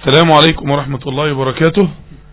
السلام عليكم ورحمة الله وبركاته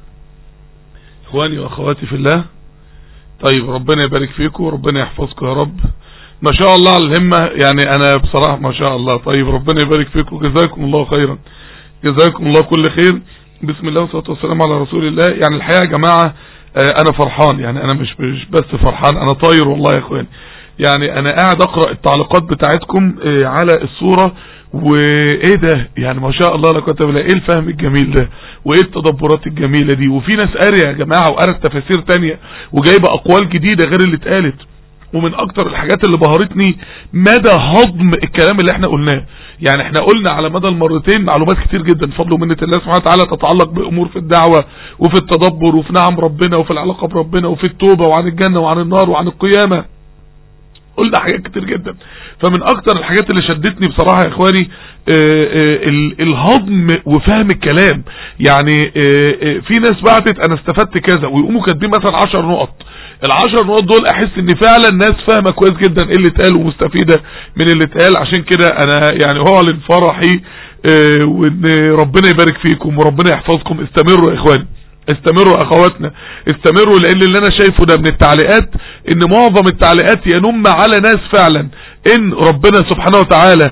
اخواني واخواتي في الله طيب ربنا يبارك فيكم وربنا يحفظكم يا رب ما شاء الله على الهمة يعني انا بصراحة ما شاء الله طيب ربنا يبارك فيكم جزاكم الله خيرا جزاكم الله كل خير بسم الله والصلاة والسلام على رسول الله يعني الحقيقة يا جماعة آه انا فرحان يعني انا مش, مش بس فرحان انا طاير والله يا اخواني يعني انا قاعد اقرأ التعليقات بتاعتكم آه على الصورة وايه ده يعني ما شاء الله لا قوه الا ايه الفهم الجميل ده وايه التدبرات الجميلة دي وفي ناس قاريه يا جماعة وقرت تفاسير تانية وجايبه اقوال جديدة غير اللي اتقالت ومن اكتر الحاجات اللي بهرتني مدى هضم الكلام اللي احنا قلناه يعني احنا قلنا على مدى المرتين معلومات كتير جدا بفضل ومنة الله سبحانه وتعالى تتعلق بامور في الدعوة وفي التدبر وفي نعم ربنا وفي العلاقة بربنا وفي التوبة وعن الجنة وعن النار وعن القيامة قلنا حاجات كتير جدا فمن اكتر الحاجات اللي شدتني بصراحة يا اخواني آآ آآ الهضم وفهم الكلام يعني آآ في ناس بعتت انا استفدت كذا ويقوموا كاتبين مثلا 10 نقط العشر نقط دول احس ان فعلا الناس فاهمه كويس جدا ايه اللي اتقال ومستفيده من اللي اتقال عشان كده انا يعني اعلن فرحي وان ربنا يبارك فيكم وربنا يحفظكم استمروا يا اخواني استمروا اخواتنا استمروا لان اللي انا شايفه ده من التعليقات ان معظم التعليقات ينم على ناس فعلا ان ربنا سبحانه وتعالى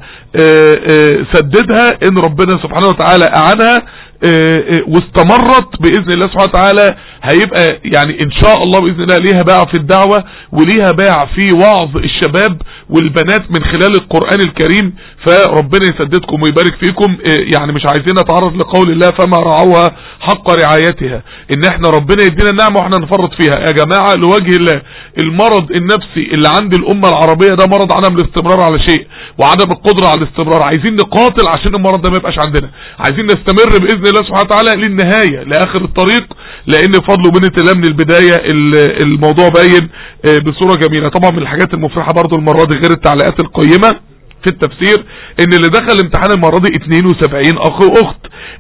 سددها ان ربنا سبحانه وتعالى اعانها واستمرت باذن الله سبحانه وتعالى هيبقى يعني ان شاء الله باذن الله ليها باع في الدعوة وليها باع في وعظ الشباب والبنات من خلال القرآن الكريم فربنا يسددكم ويبارك فيكم يعني مش عايزين نتعرض لقول الله فما رعوها حق رعايتها ان احنا ربنا يدينا النعمة واحنا نفرط فيها يا جماعة لوجه الله المرض النفسي اللي عند الامة العربية ده مرض عدم الاستمرار على شيء وعدم القدرة على الاستمرار عايزين نقاتل عشان المرض ده ما يبقاش عندنا عايزين نستمر باذن الله سبحانه وتعالى للنهاية لاخر الطريق لان فضل ومنة الله من البداية الموضوع باين بصورة جميلة طبعا من الحاجات المفرحة برضو المرة دي غير التعليقات القيمة في التفسير ان اللي دخل امتحان المرة دي 72 اخ واخت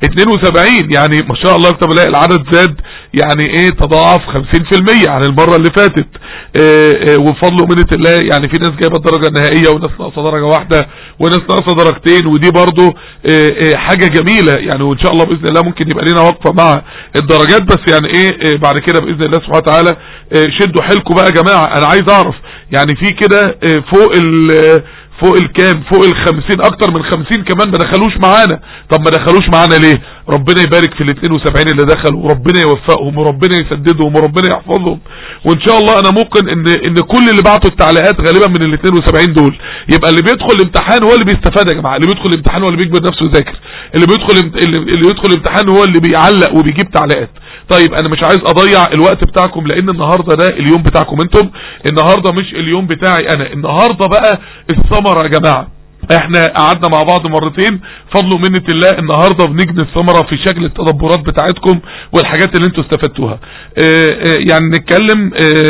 72 يعني ما شاء الله اكتب الله العدد زاد يعني ايه تضاعف 50% عن المرة اللي فاتت اه اه وفضل ومنة الله يعني في ناس جايبة الدرجة النهائية وناس ناقصة درجة واحدة وناس ناقصة درجتين ودي برضو اه حاجة جميلة يعني وان شاء الله باذن الله ممكن يبقى لنا وقفة مع الدرجات بس يعني ايه بعد كده باذن الله سبحانه وتعالى شدوا حيلكم بقى يا جماعة انا عايز اعرف يعني في كده فوق ال فوق الكام فوق الخمسين اكتر من خمسين كمان ما دخلوش معانا طب ما دخلوش معانا ليه ربنا يبارك في ال 72 اللي دخلوا وربنا يوفقهم وربنا يسددهم وربنا يحفظهم وان شاء الله انا ممكن ان ان كل اللي بعتوا التعليقات غالبا من ال 72 دول يبقى اللي بيدخل الامتحان هو اللي بيستفاد يا جماعه اللي بيدخل الامتحان هو اللي بيجبر نفسه يذاكر اللي بيدخل اللي, اللي يدخل الامتحان هو اللي بيعلق وبيجيب تعليقات طيب انا مش عايز اضيع الوقت بتاعكم لان النهاردة ده اليوم بتاعكم انتم النهاردة مش اليوم بتاعي انا النهاردة بقى الثمرة يا جماعة احنا قعدنا مع بعض مرتين فضل ومنة الله النهاردة بنجني الثمرة في شكل التدبرات بتاعتكم والحاجات اللي انتوا استفدتوها اه اه يعني نتكلم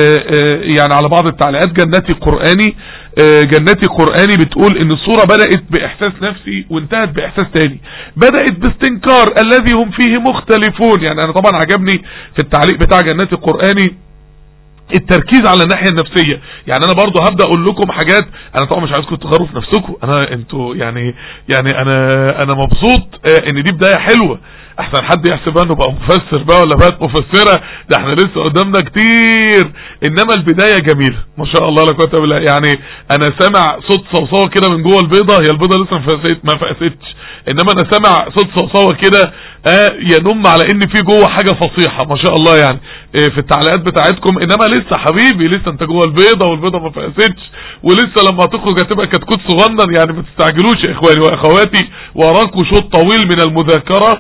اه يعني على بعض التعليقات جناتي قرآني جناتي قرآني بتقول ان الصورة بدأت باحساس نفسي وانتهت باحساس تاني بدأت باستنكار الذي هم فيه مختلفون يعني انا طبعا عجبني في التعليق بتاع جناتي قرآني التركيز على الناحية النفسية يعني انا برضو هبدأ اقول لكم حاجات انا طبعا مش عايزكم تغيروا في نفسكم انا انتوا يعني يعني انا انا مبسوط ان دي بداية حلوة احسن حد يحسب انه بقى مفسر بقى ولا بقت مفسرة ده احنا لسه قدامنا كتير انما البداية جميلة ما شاء الله لا قوه الا بالله يعني انا سامع صوت صوصوه كده من جوه البيضة هي البيضة لسه ما فقست ما فقستش انما انا سامع صوت صوصوه كده آه ينم على ان في جوه حاجة فصيحة ما شاء الله يعني آه في التعليقات بتاعتكم انما لسه حبيبي لسه انت جوه البيضة والبيضة ما فقستش ولسه لما هتخرج هتبقى كتكوت صغنن يعني ما تستعجلوش يا اخواني واخواتي وراكم شوط طويل من المذاكرة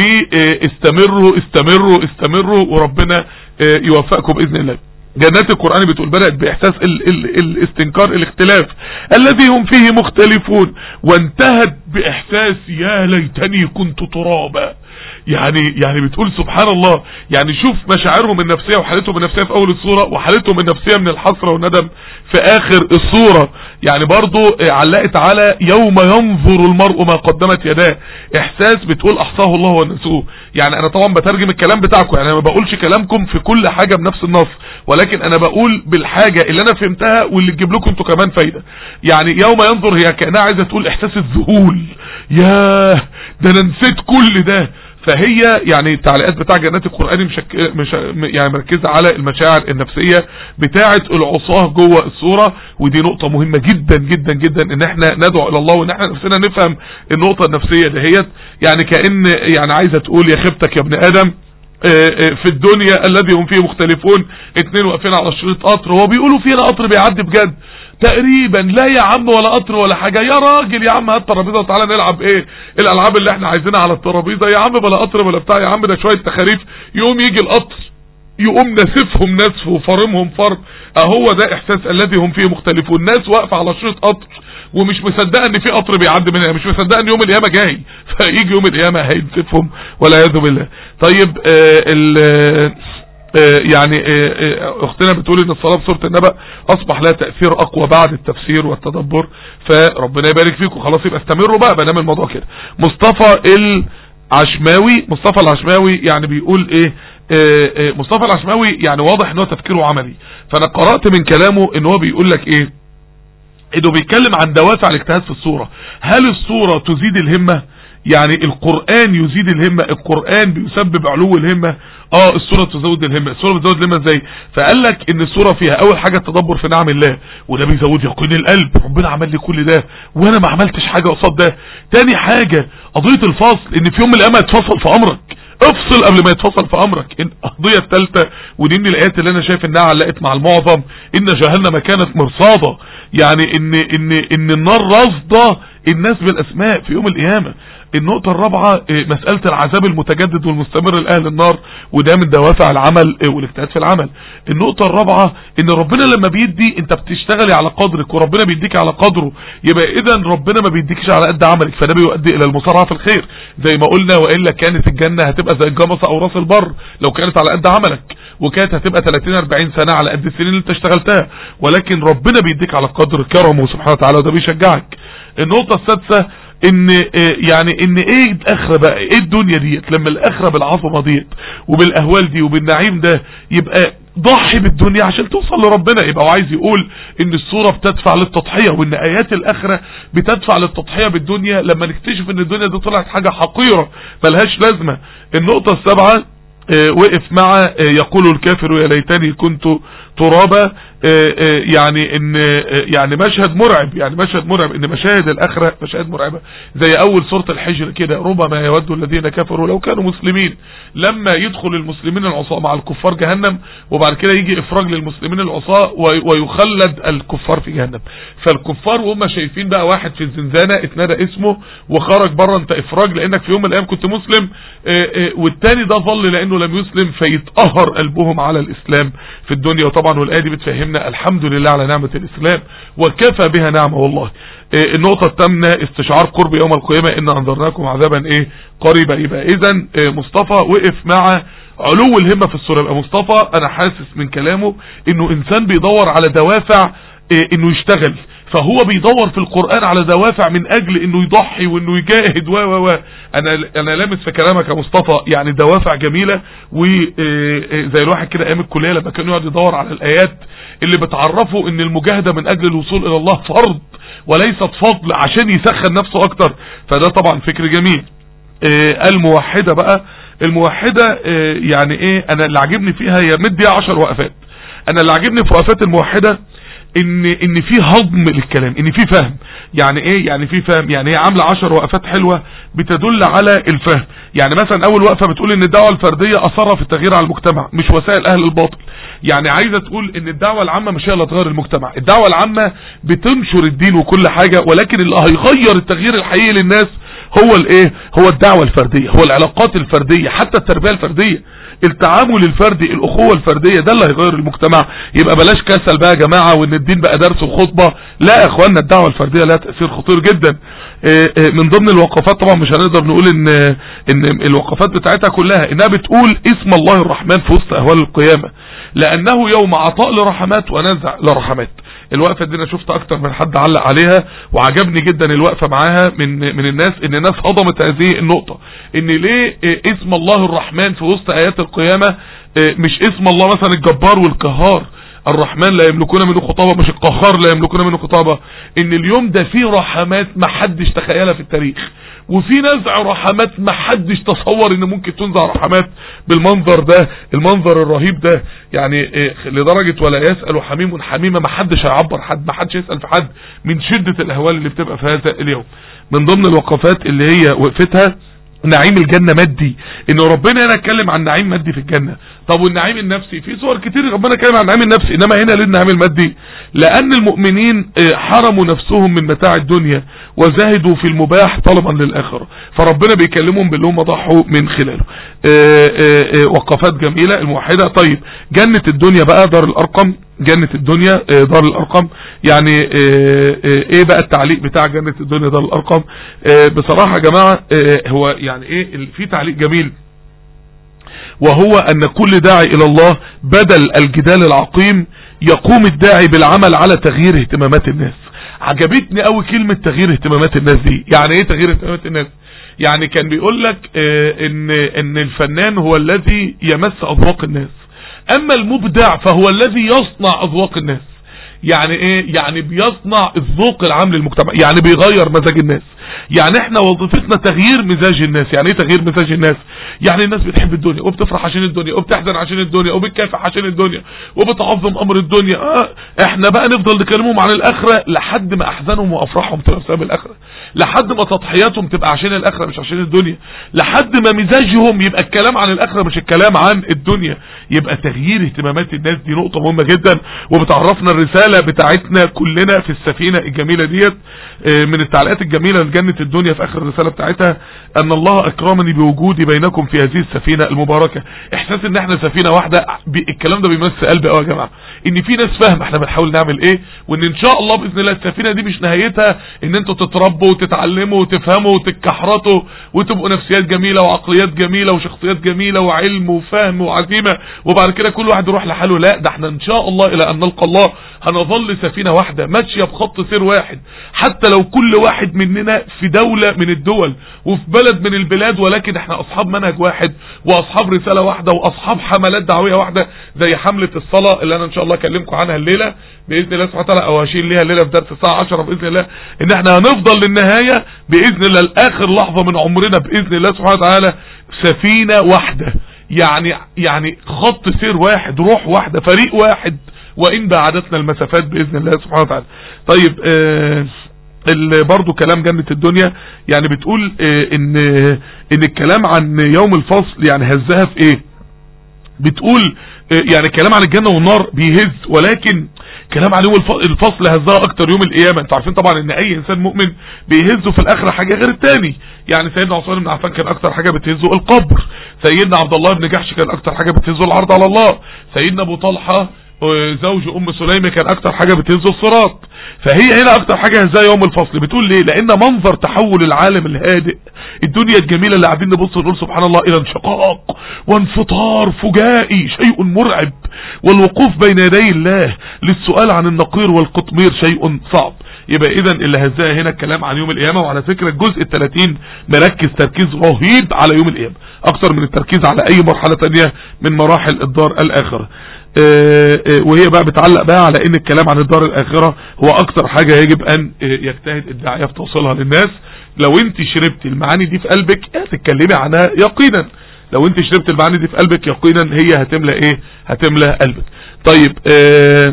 واستمروا استمروا استمروا وربنا يوفقكم بإذن الله جنات القرآن بتقول بدأت بإحساس ال ال الاستنكار الاختلاف الذي هم فيه مختلفون وانتهت بإحساس يا ليتني كنت ترابا يعني يعني بتقول سبحان الله يعني شوف مشاعرهم النفسية وحالتهم النفسية في اول الصورة وحالتهم النفسية من الحسرة والندم في اخر الصورة يعني برضو علقت على يوم ينظر المرء ما قدمت يداه احساس بتقول احصاه الله ونسوه يعني انا طبعا بترجم الكلام بتاعكم يعني انا ما بقولش كلامكم في كل حاجة بنفس النص ولكن انا بقول بالحاجة اللي انا فهمتها واللي تجيب لكم انتوا كمان فايدة يعني يوم ينظر هي كأنها عايزة تقول احساس الذهول ياه ده انا نسيت كل ده فهي يعني التعليقات بتاع جنات القرآن مشك... مش... يعني مركزة على المشاعر النفسية بتاعة العصاه جوه الصورة ودي نقطة مهمة جدا جدا جدا ان احنا ندعو الى الله وان احنا نفسنا نفهم النقطة النفسية دهيت يعني كأن يعني عايزة تقول يا خبتك يا ابن ادم في الدنيا الذي هم فيه مختلفون اتنين واقفين على شريط قطر هو بيقولوا فينا قطر بيعدي بجد تقريبا لا يا عم ولا قطر ولا حاجة يا راجل يا عم هات ترابيزه وتعالى نلعب ايه الالعاب اللي احنا عايزينها على الترابيزه يا عم بلا قطر ولا بتاع يا عم ده شوية تخاريف يقوم يجي القطر يقوم نسفهم نسف وفرمهم فرم اهو ده احساس الذي هم فيه مختلفون ناس واقفة على شريط قطر ومش مصدقه ان في قطر بيعدي منها مش مصدقه ان يوم القيامه جاي فيجي يوم القيامه هينسفهم ولا يعوذ بالله طيب آه ال آه يعني آه اختنا بتقول ان الصلاه بسوره النبأ اصبح لها تاثير اقوى بعد التفسير والتدبر فربنا يبارك فيكم خلاص يبقى استمروا بقى بنام الموضوع كده مصطفى العشماوي مصطفى العشماوي يعني بيقول ايه مصطفى العشماوي يعني واضح ان هو تفكيره عملي فانا قرأت من كلامه ان هو بيقول لك ايه انه بيتكلم عن دوافع الاجتهاد في الصورة هل الصورة تزيد الهمة يعني القرآن يزيد الهمة القرآن بيسبب علو الهمة اه الصورة تزود الهمة الصورة بتزود الهمة ازاي فقال لك ان الصورة فيها اول حاجة التدبر في نعم الله وده بيزود يقين القلب ربنا عمل لي كل ده وانا ما عملتش حاجة قصاد ده تاني حاجة قضية الفصل ان في يوم من الايام هتفصل في امرك افصل قبل ما يتفصل في امرك القضية الثالثة ودي من الايات اللي انا شايف انها علقت مع المعظم ان جهنم كانت مرصادة يعني ان ان ان النار رصدة الناس بالاسماء في يوم القيامة النقطة الرابعة مسألة العذاب المتجدد والمستمر لأهل النار وده من دوافع العمل والاجتهاد في العمل النقطة الرابعة ان ربنا لما بيدي انت بتشتغلي على قدرك وربنا بيديك على قدره يبقى اذا ربنا ما بيديكش على قد عملك فده بيؤدي الى المسارعة في الخير زي ما قلنا وإلا كانت الجنة هتبقى زي الجمصة او راس البر لو كانت على قد عملك وكانت هتبقى 30 40 سنة على قد السنين اللي انت اشتغلتها ولكن ربنا بيديك على قدر كرمه سبحانه وتعالى وده بيشجعك النقطة السادسة ان يعني ان ايه الاخرة بقى ايه الدنيا ديت لما الاخرة بالعظمة ديت وبالاهوال دي وبالنعيم ده يبقى ضحي بالدنيا عشان توصل لربنا يبقى هو عايز يقول ان الصورة بتدفع للتضحية وان ايات الاخرة بتدفع للتضحية بالدنيا لما نكتشف ان الدنيا دي طلعت حاجة حقيرة ملهاش لازمة النقطة السابعة اه وقف مع اه يقول الكافر يا ليتني كنت ترابا يعني ان يعني مشهد مرعب يعني مشهد مرعب ان مشاهد الاخرة مشاهد مرعبة زي اول سورة الحجر كده ربما يود الذين كفروا لو كانوا مسلمين لما يدخل المسلمين العصاة مع الكفار جهنم وبعد كده يجي افراج للمسلمين العصاة ويخلد الكفار في جهنم فالكفار وهم شايفين بقى واحد في الزنزانة اتنادى اسمه وخرج بره انت افراج لانك في يوم من الايام كنت مسلم والتاني ده ظل لانه لم يسلم فيتقهر قلبهم على الاسلام في الدنيا وطبعا والايه دي بتفهمنا الحمد لله على نعمة الاسلام وكفى بها نعمة والله النقطة الثامنة استشعار قرب يوم القيامة ان انذرناكم عذابا ايه قريبا يبقى اذا مصطفى وقف مع علو الهمة في الصورة يبقى مصطفى انا حاسس من كلامه انه انسان بيدور على دوافع انه يشتغل فهو بيدور في القرآن على دوافع من اجل انه يضحي وانه يجاهد و و و انا انا لامس في كلامك يا مصطفى يعني دوافع جميلة وزي الواحد كده ايام الكلية لما كان يقعد يدور على الايات اللي بتعرفه ان المجاهدة من اجل الوصول الى الله فرض وليست فضل عشان يسخن نفسه اكتر فده طبعا فكر جميل الموحدة بقى الموحدة يعني ايه انا اللي عاجبني فيها هي مدي عشر وقفات انا اللي عاجبني في وقفات الموحدة ان ان في هضم للكلام ان في فهم يعني ايه يعني في فهم يعني هي عامله 10 وقفات حلوه بتدل على الفهم يعني مثلا اول وقفه بتقول ان الدعوه الفرديه اثرها في التغيير على المجتمع مش وسائل اهل الباطل يعني عايزه تقول ان الدعوه العامه مش هي اللي هتغير المجتمع الدعوه العامه بتنشر الدين وكل حاجه ولكن اللي هيغير التغيير الحقيقي للناس هو الايه هو الدعوه الفرديه هو العلاقات الفرديه حتى التربيه الفرديه التعامل الفردي الاخوة الفردية ده اللي هيغير المجتمع يبقى بلاش كسل بقى يا جماعة وان الدين بقى درس وخطبة لا يا اخوانا الدعوة الفردية لها تأثير خطير جدا من ضمن الوقفات طبعا مش هنقدر نقول ان ان الوقفات بتاعتها كلها انها بتقول اسم الله الرحمن في وسط اهوال القيامة لانه يوم عطاء لرحمات ونزع لرحمات الوقفة دي انا شفت اكتر من حد علق عليها وعجبني جدا الوقفة معاها من من الناس ان الناس هضمت هذه النقطة ان ليه اسم الله الرحمن في وسط ايات القيامة مش اسم الله مثلا الجبار والقهار الرحمن لا يملكون منه خطابة مش القهار لا يملكون منه خطابة ان اليوم ده فيه رحمات ما حدش تخيلها في التاريخ وفي نزع رحمات ما حدش تصور ان ممكن تنزع رحمات بالمنظر ده المنظر الرهيب ده يعني إيه لدرجة ولا يسأل حميم حميمة ما حدش هيعبر حد ما حدش يسأل في حد من شدة الاهوال اللي بتبقى في هذا اليوم من ضمن الوقفات اللي هي وقفتها نعيم الجنة مادي ان ربنا هنا اتكلم عن نعيم مادي في الجنة طب والنعيم النفسي في صور كتير ربنا اتكلم عن النعيم النفسي انما هنا ليه النعيم المادي لان المؤمنين حرموا نفسهم من متاع الدنيا وزهدوا في المباح طلبا للاخرة فربنا بيكلمهم باللي هم ضحوا من خلاله اه اه وقفات جميلة الموحدة طيب جنة الدنيا بقى دار الارقم جنة الدنيا دار الارقم يعني ايه بقى التعليق بتاع جنة الدنيا دار الارقم بصراحة يا جماعة هو يعني ايه في تعليق جميل وهو ان كل داعي الى الله بدل الجدال العقيم يقوم الداعي بالعمل على تغيير اهتمامات الناس عجبتني قوي كلمة تغيير اهتمامات الناس دي يعني ايه تغيير اهتمامات الناس يعني كان بيقول لك اه ان ان الفنان هو الذي يمس اذواق الناس اما المبدع فهو الذي يصنع اذواق الناس يعني ايه يعني بيصنع الذوق العام للمجتمع يعني بيغير مزاج الناس يعني احنا وظيفتنا تغيير مزاج الناس يعني ايه تغيير مزاج الناس يعني الناس بتحب الدنيا وبتفرح عشان الدنيا وبتحزن عشان الدنيا وبتكافح عشان الدنيا وبتعظم امر الدنيا اه احنا بقى نفضل نكلمهم عن الاخره لحد ما احزانهم وافراحهم تبقى بسبب الاخره لحد ما تضحياتهم تبقى عشان الاخره مش عشان الدنيا لحد ما مزاجهم يبقى الكلام عن الاخره مش الكلام عن الدنيا يبقى تغيير اهتمامات الناس دي نقطه مهمه جدا وبتعرفنا الرساله بتاعتنا كلنا في السفينه الجميله ديت من التعليقات الجميله لجنه الدنيا في اخر الرساله بتاعتها ان الله اكرمني بوجودي بينكم في هذه السفينه المباركه احساس ان احنا سفينه واحده الكلام ده بيمس قلبي قوي يا جماعه ان في ناس فاهمه احنا بنحاول نعمل ايه وان ان شاء الله باذن الله السفينه دي مش نهايتها ان انتوا تتربوا وتتعلموا وتفهموا وتتكحرطوا وتبقوا نفسيات جميله وعقليات جميله وشخصيات جميله وعلم وفهم وعزيمه وبعد كده كل واحد يروح لحاله لا ده احنا ان شاء الله الى ان نلقى الله هنظل سفينه واحده ماشيه بخط سير واحد حتى لو كل واحد مننا في دولة من الدول وفي بلد من البلاد ولكن احنا اصحاب منهج واحد واصحاب رسالة واحدة واصحاب حملات دعوية واحدة زي حملة الصلاة اللي انا ان شاء الله اكلمكم عنها الليلة باذن الله سبحانه وتعالى او هشيل ليها الليلة في درس الساعة 10 باذن الله ان احنا هنفضل للنهاية باذن الله لاخر لحظة من عمرنا باذن الله سبحانه وتعالى سفينة واحدة يعني يعني خط سير واحد روح واحدة فريق واحد وان بعدتنا المسافات باذن الله سبحانه وتعالى طيب آه برضو كلام جنة الدنيا يعني بتقول اه ان ان الكلام عن يوم الفصل يعني هزها في ايه بتقول اه يعني الكلام عن الجنة والنار بيهز ولكن كلام عن يوم الفصل هزها اكتر يوم القيامة انتوا عارفين طبعا ان اي انسان مؤمن بيهزه في الاخرة حاجة غير التاني يعني سيدنا عثمان بن عفان كان اكتر حاجة بتهزه القبر سيدنا عبد الله بن جحش كان اكتر حاجة بتهزه العرض على الله سيدنا ابو طلحة زوج ام سليمة كان اكتر حاجة بتهزه الصراط فهي هنا اكتر حاجة هزها يوم الفصل بتقول ليه لان منظر تحول العالم الهادئ الدنيا الجميلة اللي قاعدين نبص نقول سبحان الله الى انشقاق وانفطار فجائي شيء مرعب والوقوف بين يدي الله للسؤال عن النقير والقطمير شيء صعب يبقى اذا اللي هزها هنا الكلام عن يوم القيامة وعلى فكرة الجزء الثلاثين مركز تركيز رهيب على يوم القيامة اكتر من التركيز على اي مرحلة تانية من مراحل الدار الاخرة وهي بقى بتعلق بقى على ان الكلام عن الدار الاخرة هو اكتر حاجة يجب ان يجتهد الداعية في توصيلها للناس لو انت شربت المعاني دي في قلبك هتتكلمي عنها يقينا لو انت شربت المعاني دي في قلبك يقينا هي هتملى ايه هتملى قلبك طيب آآ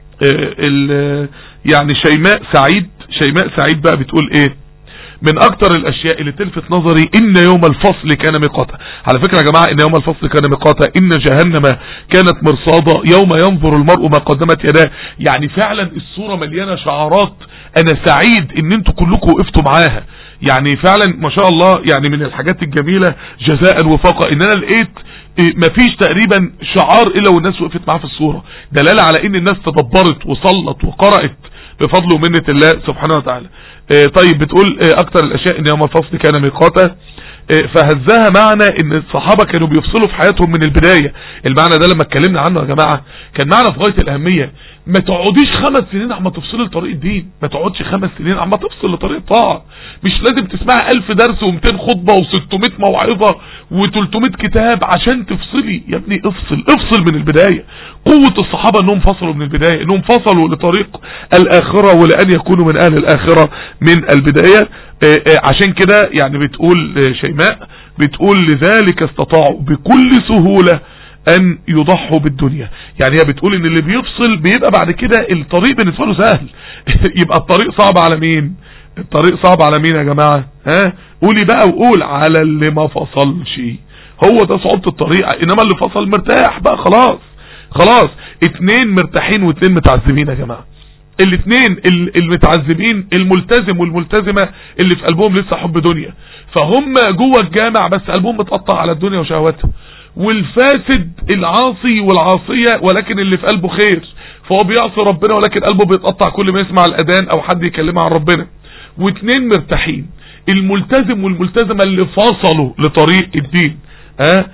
آآ يعني شيماء سعيد شيماء سعيد بقى بتقول ايه من اكتر الاشياء اللي تلفت نظري ان يوم الفصل كان ميقاتا على فكرة يا جماعة ان يوم الفصل كان ميقاتا ان جهنم كانت مرصادة يوم ينظر المرء ما قدمت يداه يعني فعلا الصورة مليانة شعارات انا سعيد ان انتوا كلكم وقفتوا معاها يعني فعلا ما شاء الله يعني من الحاجات الجميلة جزاء وفاقة ان انا لقيت مفيش تقريبا شعار الا والناس وقفت معاه في الصورة دلالة على ان الناس تدبرت وصلت وقرأت بفضل ومنة الله سبحانه وتعالى طيب بتقول اكتر الاشياء ان يوم الفصل كان ميقاتا فهزها معنى ان الصحابة كانوا بيفصلوا في حياتهم من البداية المعنى ده لما اتكلمنا عنه يا جماعة كان معنى في غاية الاهمية ما تقعديش خمس سنين عما تفصلي لطريق الدين ما تقعدش خمس سنين عما تفصل لطريق الطاعة مش لازم تسمعي الف درس و200 خطبة و600 موعظة و300 كتاب عشان تفصلي يا ابني افصل افصل من البداية قوة الصحابة انهم فصلوا من البداية انهم فصلوا لطريق الاخرة ولان يكونوا من اهل الاخرة من البداية عشان كده يعني بتقول شيماء بتقول لذلك استطاعوا بكل سهولة ان يضحوا بالدنيا يعني هي بتقول ان اللي بيفصل بيبقى بعد كده الطريق بالنسبة له سهل يبقى الطريق صعب على مين الطريق صعب على مين يا جماعة ها قولي بقى وقول على اللي ما فصلش هو ده صعوبة الطريق انما اللي فصل مرتاح بقى خلاص خلاص اتنين مرتاحين واتنين متعذبين يا جماعة الاثنين المتعذبين الملتزم والملتزمة اللي في قلبهم لسه حب دنيا فهم جوه الجامع بس قلبهم متقطع على الدنيا وشهواتها والفاسد العاصي والعاصية ولكن اللي في قلبه خير فهو بيعصي ربنا ولكن قلبه بيتقطع كل ما يسمع الأذان او حد يكلمه عن ربنا واثنين مرتاحين الملتزم والملتزمة اللي فصلوا لطريق الدين اه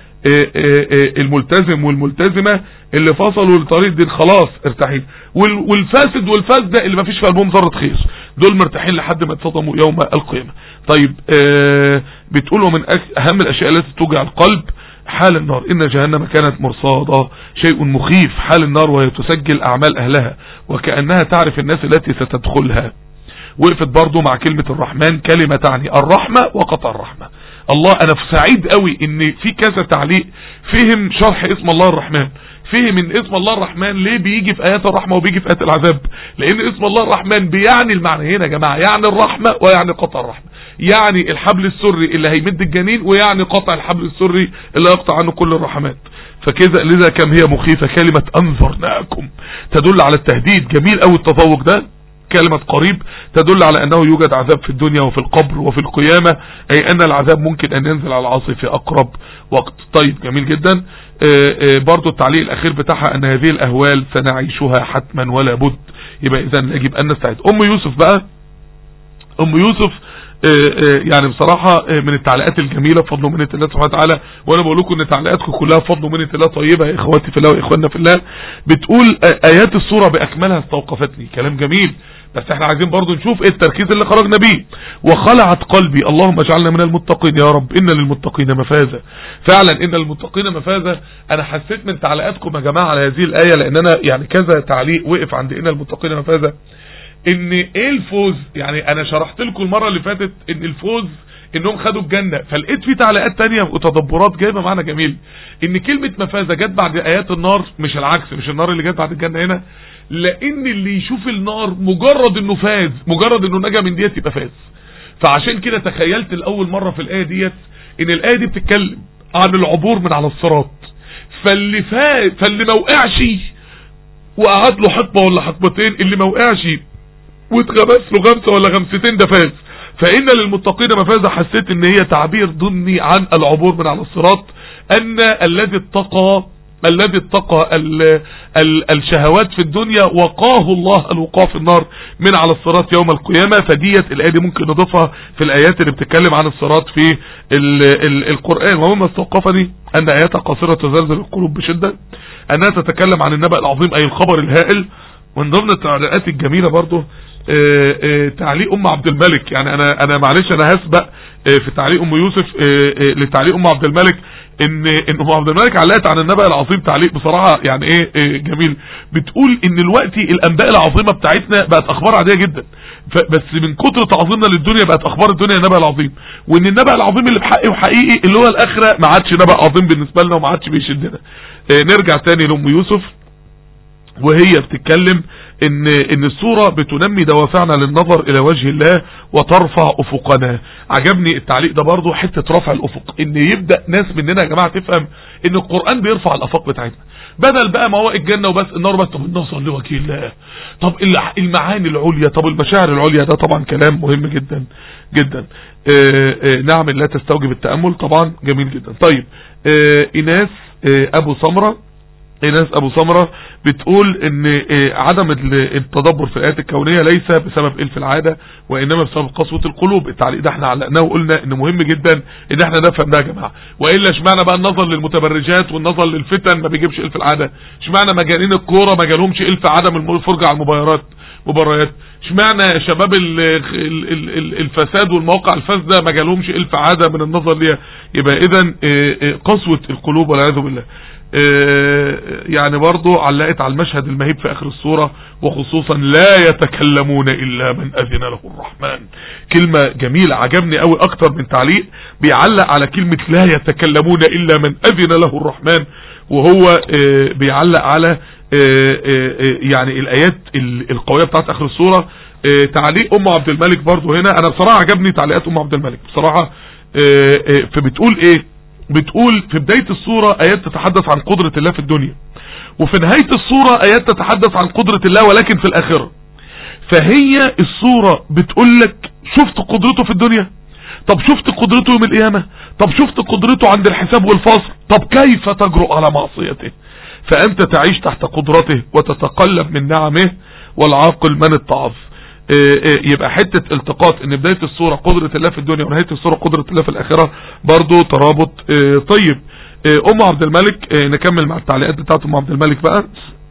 الملتزم والملتزمة اللي فصلوا لطريق الدين خلاص ارتاحين والفاسد والفاسدة اللي ما فيش في قلبهم ذرة خير دول مرتاحين لحد ما يتصدموا يوم القيامة طيب اه بتقولوا من اهم الاشياء التي توجع القلب حال النار إن جهنم كانت مرصادا شيء مخيف حال النار وهي تسجل أعمال أهلها وكأنها تعرف الناس التي ستدخلها وقفت برضو مع كلمة الرحمن كلمة تعني الرحمة وقطع الرحمة الله أنا سعيد قوي إن في كذا تعليق فهم شرح اسم الله الرحمن فهم ان اسم الله الرحمن ليه بيجي في ايات الرحمة وبيجي في ايات العذاب لان اسم الله الرحمن بيعني المعنى هنا يا جماعة يعني الرحمة ويعني قطع الرحمة يعني الحبل السري اللي هيمد الجنين ويعني قطع الحبل السري اللي يقطع عنه كل الرحمات فكذا لذا كم هي مخيفة كلمة انظرناكم تدل على التهديد جميل قوي التفوق ده كلمة قريب تدل على انه يوجد عذاب في الدنيا وفي القبر وفي القيامة اي ان العذاب ممكن ان ينزل على العاصي في اقرب وقت طيب جميل جدا برضو التعليق الاخير بتاعها ان هذه الاهوال سنعيشها حتما ولا بد يبقى اذا يجب ان نستعد ام يوسف بقى ام يوسف يعني بصراحة من التعليقات الجميلة بفضل ومنة الله سبحانه وتعالى وانا بقول لكم ان تعليقاتكم كلها بفضل ومنة الله طيبة يا اخواتي في الله واخواننا في الله بتقول ايات الصورة باكملها استوقفتني كلام جميل بس احنا عايزين برضو نشوف ايه التركيز اللي خرجنا بيه وخلعت قلبي اللهم اجعلنا من المتقين يا رب ان للمتقين مفازة فعلا ان للمتقين مفازة انا حسيت من تعليقاتكم يا جماعة على هذه الاية لان انا يعني كذا تعليق وقف عند ان للمتقين مفازة ان ايه الفوز يعني انا شرحت لكم المرة اللي فاتت ان الفوز انهم خدوا الجنة فلقيت في تعليقات تانية وتدبرات جايبة معنا جميل ان كلمة مفازة جت بعد ايات النار مش العكس مش النار اللي جت بعد الجنة هنا لان اللي يشوف النار مجرد انه فاز مجرد انه نجا من ديت يبقى فاز فعشان كده تخيلت الاول مرة في الاية ديت ان الاية دي بتتكلم عن العبور من على الصراط فاللي فاز فاللي ما وقعش وقعد له حطبة ولا حطبتين اللي ما وقعش واتغمس له غمسة ولا غمستين ده فاز فإن للمتقين مفازة حسيت ان هي تعبير ضمني عن العبور من على الصراط ان الذي اتقى الذي اتقى ال ال الشهوات في الدنيا وقاه الله الوقاء في النار من على الصراط يوم القيامة فديت الآية دي ممكن نضيفها في الآيات اللي بتتكلم عن الصراط في ال ال القرآن ومما استوقفني أن آياتها قصيرة تزلزل القلوب بشدة أنها تتكلم عن النبأ العظيم أي الخبر الهائل من ضمن التعليقات الجميلة برضه آآ آآ تعليق ام عبد الملك يعني انا انا معلش انا هسبق في تعليق ام يوسف لتعليق ام عبد الملك ان ان ام عبد الملك علقت عن النبأ العظيم تعليق بصراحة يعني ايه, إيه جميل بتقول ان الوقت الانباء العظيمة بتاعتنا بقت اخبار عادية جدا بس من كتر تعظيمنا للدنيا بقت اخبار الدنيا النبأ العظيم وان النبأ العظيم اللي بحقي وحقيقي اللي هو الاخرة ما عادش نبأ عظيم بالنسبة لنا وما عادش بيشدنا إيه نرجع تاني لام يوسف وهي بتتكلم ان ان الصورة بتنمي دوافعنا للنظر الى وجه الله وترفع افقنا عجبني التعليق ده برضو حتة رفع الافق ان يبدأ ناس مننا يا جماعة تفهم ان القرآن بيرفع الافاق بتاعتنا بدل بقى ما هو الجنة وبس النار بس طب النصر لوجه الله طب المعاني العليا طب المشاعر العليا ده طبعا كلام مهم جدا جدا آآ آآ نعم لا تستوجب التأمل طبعا جميل جدا طيب ايناس ابو سمرة ناس ابو سمرة بتقول ان آه، عدم ال- التدبر في الايات الكونية ليس بسبب الف العادة وانما بسبب قسوة القلوب التعليق ده احنا علقناه وقلنا ان مهم جدا ان احنا نفهم ده يا جماعة والا اشمعنى بقى النظر للمتبرجات والنظر للفتن ما بيجيبش الف العادة اشمعنى مجانين الكورة ما جالهمش الف عدم الفرجة على المباريات مباريات اشمعنى شباب ال- ال- ال- ال- الفساد والمواقع الفاسده ما جالهمش الف عاده من النظر ليها يبقى اذا قسوه القلوب والعياذ بالله آه، يعني برضو علقت على المشهد المهيب في اخر الصورة وخصوصا لا يتكلمون الا من اذن له الرحمن كلمة جميلة عجبني قوي اكتر من تعليق بيعلق على كلمة لا يتكلمون الا من اذن له الرحمن وهو آه، بيعلق على آه، آه، آه، يعني الايات ال- القوية بتاعت اخر الصورة آه، تعليق ام عبد الملك برضو هنا انا بصراحة عجبني تعليقات ام عبد الملك بصراحة آه، آه، فبتقول ايه بتقول في بداية الصورة آيات تتحدث عن قدرة الله في الدنيا وفي نهاية الصورة آيات تتحدث عن قدرة الله ولكن في الآخرة فهي الصورة بتقول لك شفت قدرته في الدنيا طب شفت قدرته يوم القيامة طب شفت قدرته عند الحساب والفصل طب كيف تجرؤ على معصيته فأنت تعيش تحت قدرته وتتقلب من نعمه والعاقل من اتعظ آه، آه، يبقى حتة التقاط ان بداية الصورة قدرة الله في الدنيا ونهاية الصورة قدرة الله في الاخرة برضو ترابط آه، طيب آه، ام عبد الملك آه، نكمل مع التعليقات بتاعت ام عبد الملك بقى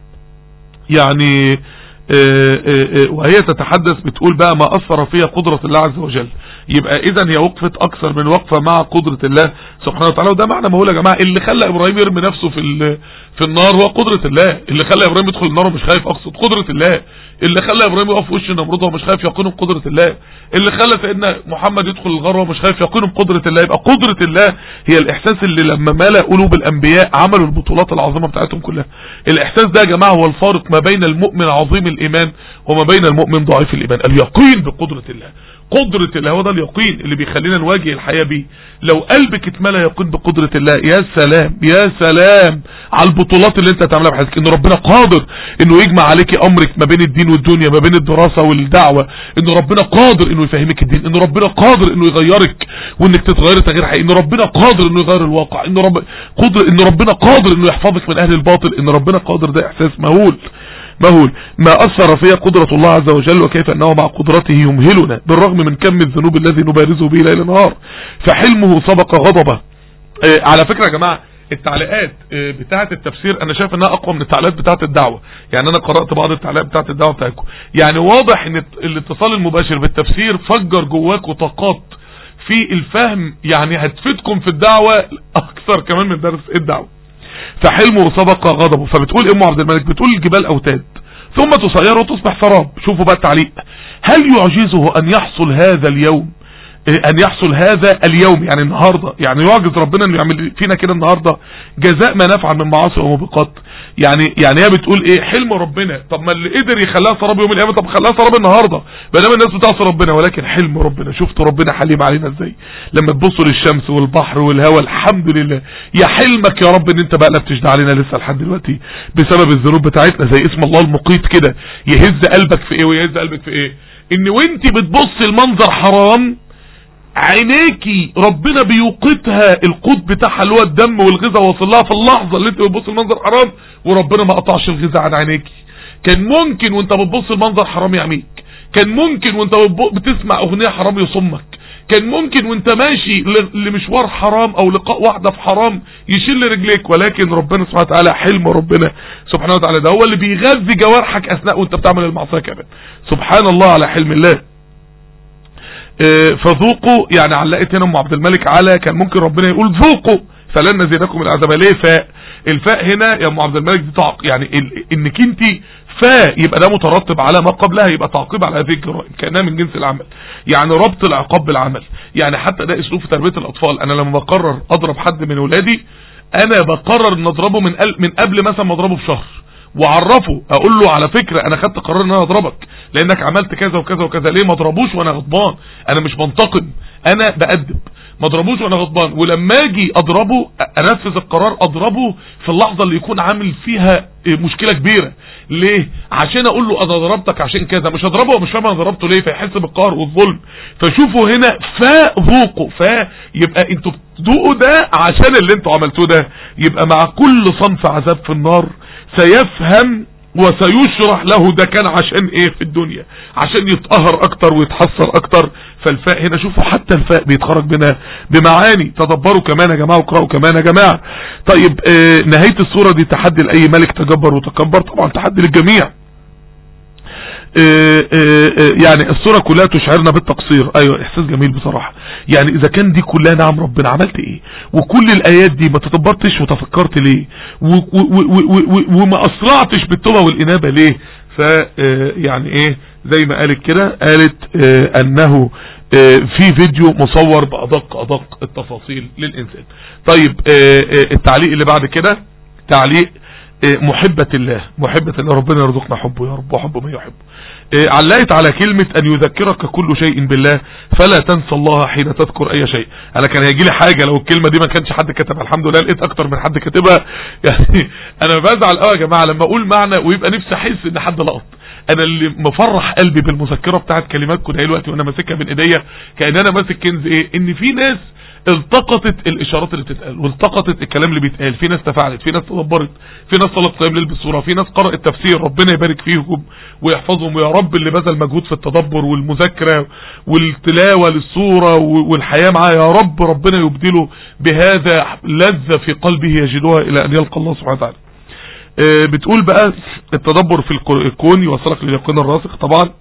يعني آه، آه، آه، وهي تتحدث بتقول بقى ما اثر فيها قدرة الله عز وجل يبقى اذا هي وقفت اكثر من وقفة مع قدرة الله سبحانه وتعالى وده معنى مهول يا جماعة اللي خلى ابراهيم يرمي نفسه في ال- في النار هو قدرة الله اللي خلى ابراهيم يدخل النار ومش خايف اقصد قدرة الله اللي خلى ابراهيم يقف في وش النمرود ومش خايف يقينه بقدرة الله اللي خلى سيدنا محمد يدخل الغار ومش خايف يقينه بقدرة الله يبقى قدرة الله هي الاحساس اللي لما ملا قلوب الانبياء عملوا البطولات العظيمة بتاعتهم كلها الاحساس ده يا جماعة هو الفارق ما بين المؤمن عظيم الايمان وما بين المؤمن ضعيف الايمان اليقين بقدرة الله قدرة الله هو ده اليقين اللي بيخلينا نواجه الحياة بيه لو قلبك اتملى يقين بقدرة الله يا سلام يا سلام على البطولات اللي انت هتعملها بحياتك ان ربنا قادر انه يجمع عليك امرك ما بين الدين والدنيا ما بين الدراسة والدعوة ان ربنا قادر انه يفهمك الدين ان ربنا قادر انه يغيرك وانك تتغير تغيير حقيقي ان ربنا قادر انه يغير الواقع ان رب قدر ان ربنا قادر انه يحفظك من اهل الباطل ان ربنا قادر ده احساس مهول مهول ما أثر فيها قدرة الله عز وجل وكيف أنه مع قدرته يمهلنا بالرغم من كم الذنوب الذي نبارزه به ليل نهار فحلمه سبق غضبه آه على فكرة يا جماعة التعليقات آه بتاعة التفسير انا شايف انها اقوى من التعليقات بتاعة الدعوة يعني انا قرأت بعض التعليقات بتاعة الدعوة بتاعتكم يعني واضح ان الاتصال المباشر بالتفسير فجر جواكم طاقات في الفهم يعني هتفيدكم في الدعوة اكثر كمان من درس الدعوة فحلمه سبق غضبه فبتقول ام عبد الملك بتقول الجبال اوتاد ثم تصير وتصبح سراب شوفوا بقى التعليق هل يعجزه ان يحصل هذا اليوم ان يحصل هذا اليوم يعني النهاردة يعني يعجز ربنا انه يعمل فينا كده النهاردة جزاء ما نفعل من معاصي وموبقات يعني يعني هي بتقول ايه حلم ربنا طب ما اللي قدر يخليها سراب يوم القيامه طب خليها سراب النهارده ما دام الناس بتعصي ربنا ولكن حلم ربنا شفتوا ربنا حليم علينا ازاي لما تبصوا للشمس والبحر والهواء الحمد لله يا حلمك يا رب ان انت بقى لا بتشدى علينا لسه لحد دلوقتي بسبب الذنوب بتاعتنا زي اسم الله المقيت كده يهز قلبك في ايه ويهز قلبك في ايه ان وانت بتبص المنظر حرام عينيكي ربنا بيوقتها القوت بتاعها اللي هو الدم والغذاء واصل لها في اللحظه اللي انت بتبص المنظر حرام وربنا ما قطعش الغذاء عن عينيكي كان ممكن وانت بتبص المنظر حرام يعميك كان ممكن وانت بتسمع اغنيه حرام يصمك كان ممكن وانت ماشي لمشوار حرام او لقاء واحده في حرام يشيل رجليك ولكن ربنا سبحانه وتعالى حلم ربنا سبحانه وتعالى ده هو اللي بيغذي جوارحك اثناء وانت بتعمل المعصيه كمان سبحان الله على حلم الله فذوقوا يعني علقت هنا ام عبد الملك على كان ممكن ربنا يقول ذوقوا فلن نزيدكم العذاب ليه فاء الفاء هنا يا ام عبد الملك دي تعق يعني انك انت فاء يبقى ده مترتب على ما قبلها يبقى تعقيب على هذه الجرائم كانها من جنس العمل يعني ربط العقاب بالعمل يعني حتى ده اسلوب في تربيه الاطفال انا لما بقرر اضرب حد من ولادي انا بقرر ان اضربه من من قبل مثلا ما اضربه بشهر وعرفه اقول له على فكرة انا خدت قرار ان انا اضربك لانك عملت كذا وكذا وكذا ليه ما اضربوش وانا غضبان انا مش بنتقم انا بأدب ما اضربوش وانا غضبان ولما اجي اضربه انفذ القرار اضربه في اللحظة اللي يكون عامل فيها مشكلة كبيرة ليه عشان اقول له انا ضربتك عشان كذا مش هضربه ومش فاهم انا ضربته ليه فيحس بالقهر والظلم فشوفوا هنا فذوقوا فيبقى انتوا بتذوقوا ده عشان اللي انتوا عملتوه ده يبقى مع كل صنف عذاب في النار سيفهم وسيشرح له ده كان عشان ايه في الدنيا عشان يتقهر اكتر ويتحسر اكتر فالفاء هنا شوفوا حتى الفاء بيتخرج بنا بمعاني تدبروا كمان يا جماعة وقرأوا كمان يا جماعة طيب اه نهاية الصورة دي تحدي لأي ملك تجبر وتكبر طبعا تحدي للجميع اه اه يعني الصورة كلها تشعرنا بالتقصير ايوه احساس جميل بصراحة يعني اذا كان دي كلها نعم ربنا عملت ايه وكل الايات دي ما تدبرتش وتفكرت ليه وما اسرعتش بالتوبة والانابة ليه ف يعني ايه زي ما قالت كده قالت انه في فيديو مصور بادق ادق التفاصيل للانسان طيب التعليق اللي بعد كده تعليق محبة الله محبة الله ربنا يرزقنا حبه يا رب وحب من يحب علقت على كلمة ان يذكرك كل شيء بالله فلا تنسى الله حين تذكر اي شيء انا كان هيجي لي حاجة لو الكلمة دي ما كانش حد كتبها الحمد لله لقيت اكتر من حد كاتبها يعني انا بزعل قوي يا جماعة لما اقول معنى ويبقى نفسي احس ان حد لقط انا اللي مفرح قلبي بالمذكرة بتاعت كلمات كنت دلوقتي وانا ماسكها بين ايديا كأن انا ماسك كنز ايه ان في ناس التقطت الاشارات اللي بتتقال والتقطت الكلام اللي بيتقال في ناس تفاعلت في ناس تدبرت في ناس صلت قيام ليل بالصوره في ناس قرأت تفسير ربنا يبارك فيهم ويحفظهم ويا رب اللي بذل مجهود في التدبر والمذاكره والتلاوه للصوره والحياه معاه يا رب ربنا يبدله بهذا لذه في قلبه يجدها الى ان يلقى الله سبحانه وتعالى بتقول بقى التدبر في الكون يوصلك لليقين الراسخ طبعا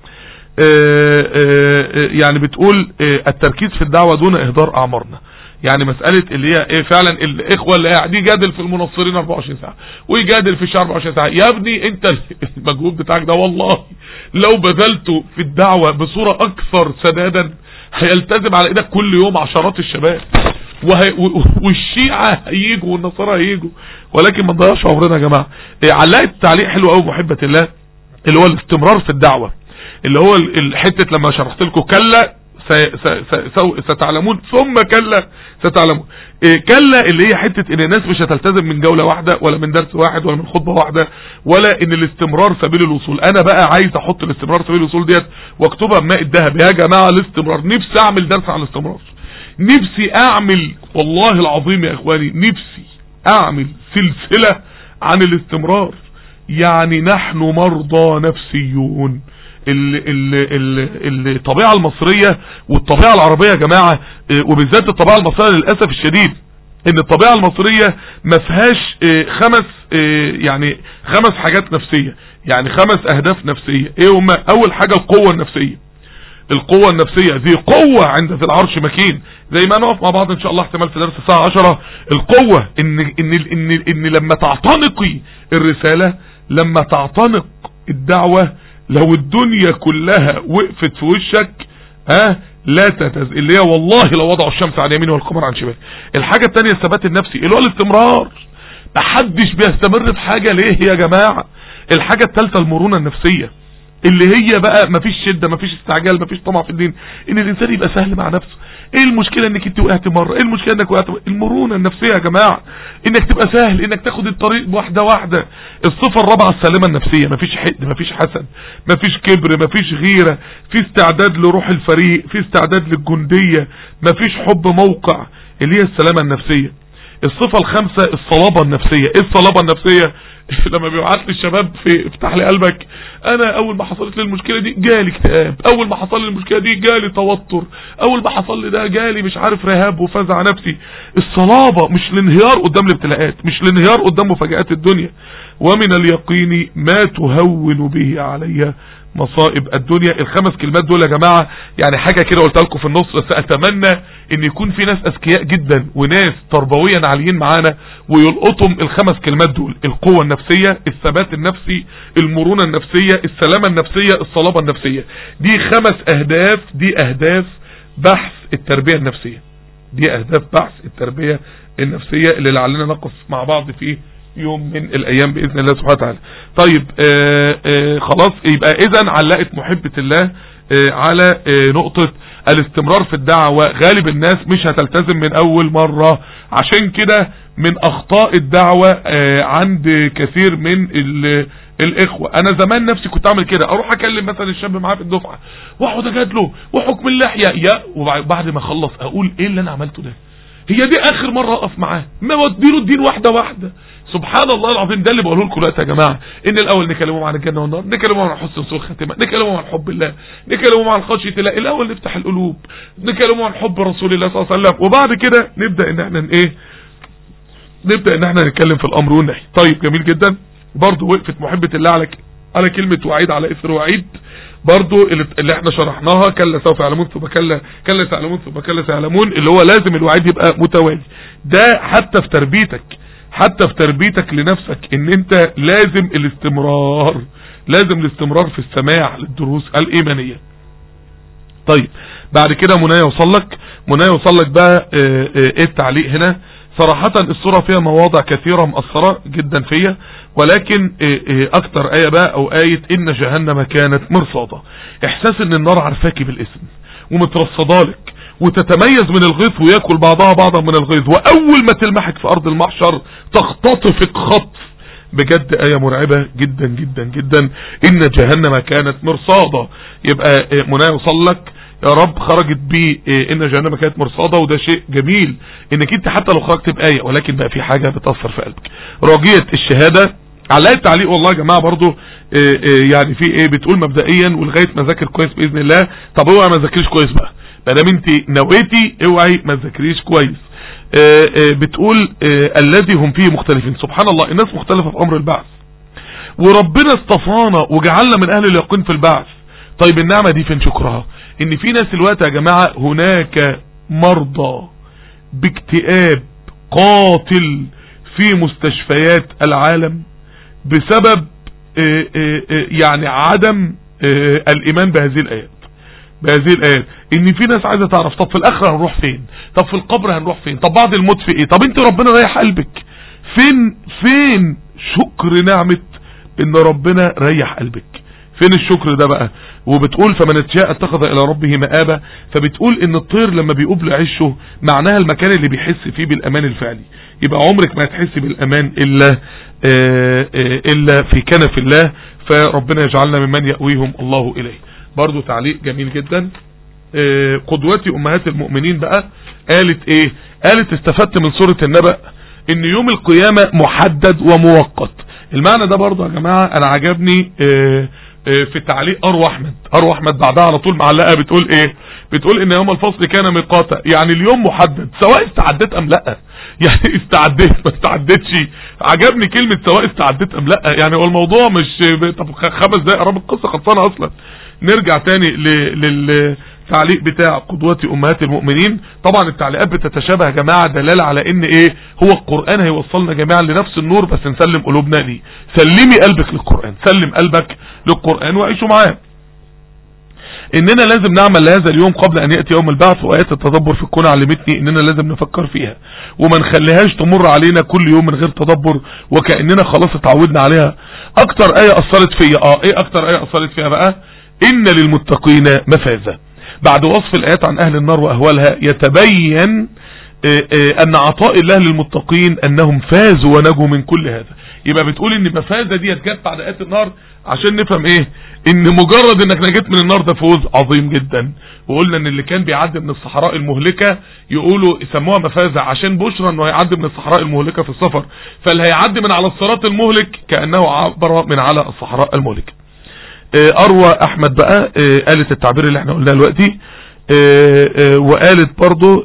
يعني بتقول التركيز في الدعوة دون اهدار اعمارنا يعني مسألة اللي هي ايه فعلا الاخوة اللي قاعد يجادل في المنصرين 24 ساعة ويجادل في الشعب 24 ساعة يا ابني انت المجهود بتاعك ده والله لو بذلته في الدعوة بصورة اكثر سدادا هيلتزم على ايدك كل يوم عشرات الشباب وهي والشيعة هيجوا والنصارى هيجوا ولكن ما نضيعش عمرنا يا جماعة إيه علقت تعليق حلو قوي محبة الله اللي هو الاستمرار في الدعوة اللي هو الحتة لما شرحت لكم كلا ستعلمون ثم كلا ستعلمون إيه كلا اللي هي حتة ان الناس مش هتلتزم من جولة واحدة ولا من درس واحد ولا من خطبة واحدة ولا ان الاستمرار سبيل الوصول انا بقى عايز احط الاستمرار سبيل الوصول ديت واكتبها بماء الذهب يا جماعة الاستمرار نفسي اعمل درس عن الاستمرار نفسي اعمل والله العظيم يا اخواني نفسي اعمل سلسلة عن الاستمرار يعني نحن مرضى نفسيون الطبيعة المصرية والطبيعة العربية يا جماعة وبالذات الطبيعة المصرية للأسف الشديد ان الطبيعة المصرية ما فيهاش خمس يعني خمس حاجات نفسية يعني خمس اهداف نفسية ايه هما اول حاجة القوة النفسية القوة النفسية ذي قوة عند ذي العرش مكين زي ما نقف مع بعض ان شاء الله احتمال في درس الساعة عشرة القوة ان, إن, إن, إن لما تعتنقي الرسالة لما تعتنق الدعوة لو الدنيا كلها وقفت في وشك ها لا تتز اللي هي والله لو وضعوا الشمس عن يمين والقمر عن شمال الحاجة التانية الثبات النفسي اللي هو الاستمرار محدش بيستمر في حاجة ليه يا جماعة الحاجة الثالثة المرونة النفسية اللي هي بقى مفيش شدة مفيش استعجال مفيش طمع في الدين ان الانسان يبقى سهل مع نفسه ايه المشكلة انك انت وقعت مرة ايه المشكلة انك وقعت مرة؟ المرونة النفسية يا جماعة انك تبقى سهل انك تاخد الطريق واحدة واحدة الصفة الرابعة السلامة النفسية مفيش حقد مفيش حسد مفيش كبر مفيش غيرة في استعداد لروح الفريق في استعداد للجندية مفيش حب موقع اللي هي السلامة النفسية الصفة الخامسة الصلابة النفسية ايه الصلابة النفسية لما بيبعت لي الشباب في افتح لي قلبك انا اول ما حصلت لي المشكلة دي جالي اكتئاب اول ما حصل لي المشكلة دي جالي توتر اول ما حصل لي ده جالي مش عارف رهاب وفزع نفسي الصلابة مش الانهيار قدام الابتلاءات مش الانهيار قدام مفاجآت الدنيا ومن اليقين ما تهون به علي مصائب الدنيا الخمس كلمات دول يا جماعة يعني حاجة كده قلت لكم في النص بس اتمنى ان يكون في ناس اذكياء جدا وناس تربويا عاليين معانا ويلقطهم الخمس كلمات دول القوة النفسية الثبات النفسي المرونة النفسية السلامة النفسية الصلابة النفسية دي خمس اهداف دي اهداف بحث التربية النفسية دي اهداف بحث التربية النفسية اللي لعلنا نقف مع بعض فيه يوم من الايام باذن الله سبحانه وتعالى طيب آه آه خلاص يبقى اذا علقت محبة الله آه على آه نقطة الاستمرار في الدعوة غالب الناس مش هتلتزم من اول مرة عشان كده من اخطاء الدعوة آه عند كثير من الاخوة انا زمان نفسي كنت اعمل كده اروح اكلم مثلا الشاب معاه في الدفعة واقعد اجادله وحكم اللحية يا وبعد ما اخلص اقول ايه اللي انا عملته ده هي دي اخر مرة اقف معاه ما وديله الدين واحدة واحدة سبحان الله العظيم ده اللي بقوله لكم دلوقتي يا جماعه ان الاول نكلمهم عن الجنه والنار نكلمهم عن حسن سوء الخاتمه نكلمهم عن حب الله نكلمهم عن خشيه الله الاول نفتح القلوب نكلمهم عن حب رسول الله صلى الله عليه وسلم وبعد كده نبدا ان احنا ايه نبدا ان احنا نتكلم في الامر والنهي طيب جميل جدا برضه وقفت محبه الله على على كلمه وعيد على اثر وعيد برضو اللي احنا شرحناها كلا سوف يعلمون ثم كلا كلا سيعلمون ثم كلا سيعلمون اللي هو لازم الوعيد يبقى متوالي ده حتى في تربيتك حتى في تربيتك لنفسك ان انت لازم الاستمرار لازم الاستمرار في السماع للدروس الايمانية طيب بعد كده منايا وصلك منايا وصلك بقى اه اه ايه التعليق هنا صراحة الصورة فيها مواضع كثيرة مأثرة جدا فيا ولكن اه اكتر اية بقى او اية ان جهنم كانت مرصادة احساس ان النار عارفاكي بالاسم ومترصدالك وتتميز من الغيظ ويأكل بعضها بعضا من الغيظ وأول ما تلمحك في أرض المحشر تختطفك خطف بجد آية مرعبة جدا جدا جدا إن جهنم كانت مرصادة يبقى منايا وصلك يا رب خرجت بيه إن جهنم كانت مرصادة وده شيء جميل إنك أنت حتى لو خرجت بآية ولكن بقى في حاجة بتأثر في قلبك راجية الشهادة على التعليق والله يا جماعة برضو يعني في ايه بتقول مبدئيا ولغاية ما ذاكر كويس بإذن الله طب هو ما ذاكرش كويس بقى مادام انت نويتي اوعي ما تذاكريش كويس آآ آآ بتقول الذي هم فيه مختلفين سبحان الله الناس مختلفة في امر البعث وربنا اصطفانا وجعلنا من اهل اليقين في البعث طيب النعمة دي فين شكرها ان في ناس الوقت يا جماعة هناك مرضى باكتئاب قاتل في مستشفيات العالم بسبب آآ يعني عدم الايمان بهذه الايات بهذه الآيات ان في ناس عايزة تعرف طب في الاخرة هنروح فين طب في القبر هنروح فين طب بعد الموت في ايه طب انت ربنا ريح قلبك فين فين شكر نعمة ان ربنا ريح قلبك فين الشكر ده بقى وبتقول فمن اتشاء اتخذ الى ربه مآبة فبتقول ان الطير لما بيقوب لعشه معناها المكان اللي بيحس فيه بالامان الفعلي يبقى عمرك ما هتحس بالامان الا آآ آآ الا في كنف الله فربنا يجعلنا ممن يأويهم الله اليه برضو تعليق جميل جدا قدوتي امهات المؤمنين بقى قالت ايه قالت استفدت من سورة النبأ ان يوم القيامة محدد وموقت المعنى ده برضو يا جماعة انا عجبني في تعليق ارو احمد ارو احمد بعدها على طول معلقة بتقول ايه بتقول ان يوم الفصل كان ميقاتا يعني اليوم محدد سواء استعدت ام لا يعني استعديت ما استعدتش عجبني كلمة سواء استعدت ام لا يعني هو الموضوع مش طب خمس دقايق قرب القصة خلصانة اصلا نرجع تاني للتعليق بتاع قدوتي امهات المؤمنين طبعا التعليقات بتتشابه يا جماعة دلالة على ان ايه هو القرآن هيوصلنا جميعا لنفس النور بس نسلم قلوبنا ليه سلمي قلبك للقرآن سلم قلبك للقرآن وعيشوا معاه اننا لازم نعمل لهذا اليوم قبل ان يأتي يوم البعث وايات التدبر في الكون علمتني اننا لازم نفكر فيها وما نخليهاش تمر علينا كل يوم من غير تدبر وكأننا خلاص اتعودنا عليها اكتر ايه اثرت فيا اه ايه اكتر ايه اثرت فيها بقى ان للمتقين مفازة بعد وصف الايات عن اهل النار واهوالها يتبين ان عطاء الله للمتقين انهم فازوا ونجوا من كل هذا يبقى بتقول ان مفازة دي جت بعد ايات النار عشان نفهم ايه ان مجرد انك نجيت من النار ده فوز عظيم جدا وقلنا ان اللي كان بيعدي من الصحراء المهلكة يقولوا يسموها مفازة عشان بشرى انه هيعدي من الصحراء المهلكة في السفر فاللي هيعدي من على الصراط المهلك كأنه عبر من على الصحراء المهلكة اروى احمد بقى قالت التعبير اللي احنا قلناه دلوقتي وقالت برضو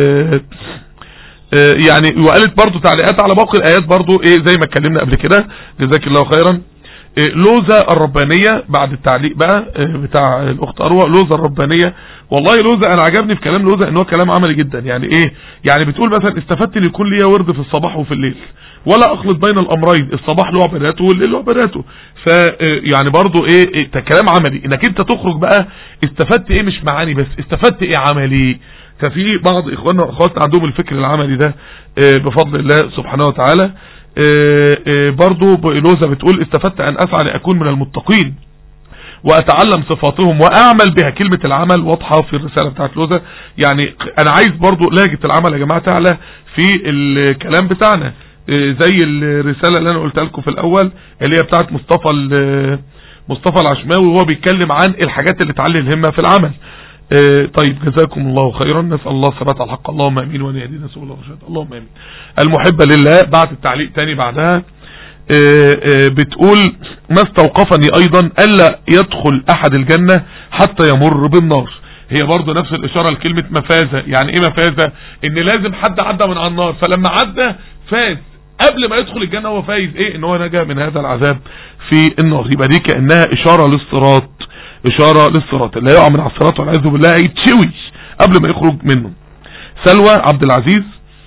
يعني وقالت برضو تعليقات على باقي الايات برضو ايه زي ما اتكلمنا قبل كده جزاك الله خيرا لوزة الربانية بعد التعليق بقى بتاع الاخت اروى لوزة الربانية والله لوزة انا عجبني في كلام لوزة ان هو كلام عملي جدا يعني ايه يعني بتقول مثلا استفدت لكل ليا ورد في الصباح وفي الليل ولا اخلط بين الامرين الصباح له عباداته والليل له عباداته ف يعني برضو ايه, إيه كلام عملي انك انت تخرج بقى استفدت ايه مش معاني بس استفدت ايه عملي ففي بعض اخواننا واخواتنا عندهم الفكر العملي ده بفضل الله سبحانه وتعالى آه، آه، برضو لوزة بتقول استفدت ان اسعى لاكون من المتقين واتعلم صفاتهم واعمل بها كلمة العمل واضحة في الرسالة بتاعت لوزة يعني انا عايز برضو لهجة العمل يا جماعة تعلى في الكلام بتاعنا آه، زي الرسالة اللي انا قلتها لكم في الاول اللي هي بتاعت مصطفى ال- مصطفى العشماوي وهو بيتكلم عن الحاجات اللي تعلي الهمة في العمل آه، طيب جزاكم الله خيرا نسأل الله الثبات على الحق اللهم امين وان يهدينا سبل الرشاد اللهم امين المحبة لله بعد التعليق تاني بعدها آه، آه، بتقول ما استوقفني ايضا الا يدخل احد الجنة حتى يمر بالنار هي برضو نفس الاشارة لكلمة مفازة يعني ايه مفازة ان لازم حد عدى من على النار فلما عدى فاز قبل ما يدخل الجنة هو فايز ايه ان هو نجا من هذا العذاب في النار يبقى دي كأنها اشارة للصراط اشارة للصراط اللي هيقع من على الصراط والعياذ بالله هيتشوي قبل ما يخرج منه سلوى عبد العزيز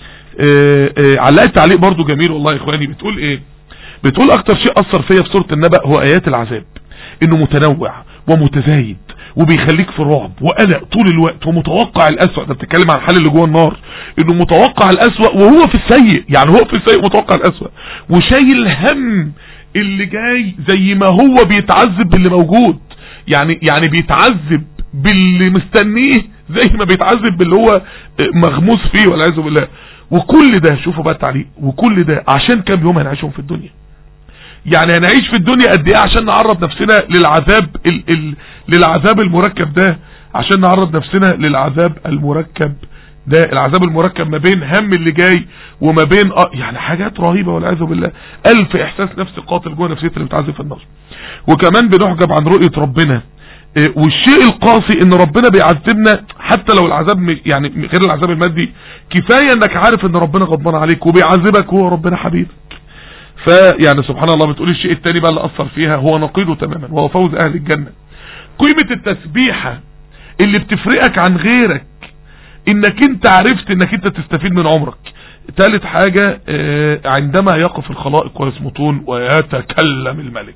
آه، آه، علقت تعليق برضو جميل والله يا اخواني بتقول ايه بتقول اكتر شيء اثر فيا في سورة النبأ هو ايات العذاب انه متنوع ومتزايد وبيخليك في رعب وقلق طول الوقت ومتوقع الاسوأ ده بتتكلم عن الحال اللي جوه النار انه متوقع الاسوأ وهو في السيء يعني هو في السيء متوقع الاسوأ وشايل هم اللي جاي زي ما هو بيتعذب باللي موجود يعني يعني بيتعذب باللي مستنيه زي ما بيتعذب باللي هو مغموس فيه والعياذ بالله وكل ده شوفوا بقى التعليق وكل ده عشان كام يوم هنعيشهم في الدنيا يعني هنعيش في الدنيا قد ايه عشان نعرض نفسنا للعذاب ال ال للعذاب المركب ده عشان نعرض نفسنا للعذاب المركب ده العذاب المركب ما بين هم اللي جاي وما بين اه يعني حاجات رهيبة والعياذ بالله الف احساس نفسي قاتل جوه نفسية اللي بتعذب في النار وكمان بنحجب عن رؤية ربنا إيه، والشيء القاسي ان ربنا بيعذبنا حتى لو العذاب م- يعني غير العذاب المادي كفاية انك عارف ان ربنا غضبان عليك وبيعذبك وهو ربنا حبيبك فيعني سبحان الله بتقول الشيء التاني بقى اللي اثر فيها هو نقيضه تماما وهو فوز اهل الجنة قيمة التسبيحة اللي بتفرقك عن غيرك انك انت عرفت انك انت تستفيد من عمرك ثالث حاجة آه، عندما يقف الخلائق ويصمتون ويتكلم الملك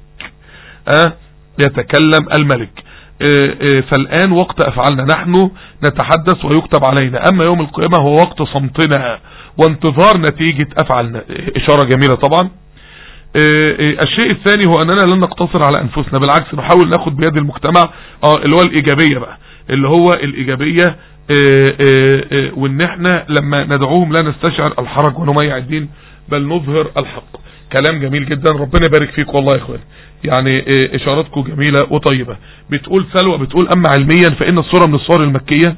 أه يتكلم الملك آه، آه، فالآن وقت أفعالنا نحن نتحدث ويكتب علينا أما يوم القيامة هو وقت صمتنا وانتظار نتيجة أفعالنا آه، إشارة جميلة طبعا آه، آه، الشيء الثاني هو أننا لن نقتصر على أنفسنا بالعكس نحاول ناخد بيد المجتمع اه اللي هو الإيجابية بقى اللي هو الإيجابية آه، آه، آه، وإن احنا لما ندعوهم لا نستشعر الحرج ونميع الدين بل نظهر الحق كلام جميل جدا ربنا يبارك فيك والله يا اخواني يعني آه، اشاراتكم جميلة وطيبة بتقول سلوى بتقول اما علميا فان الصورة من الصور المكية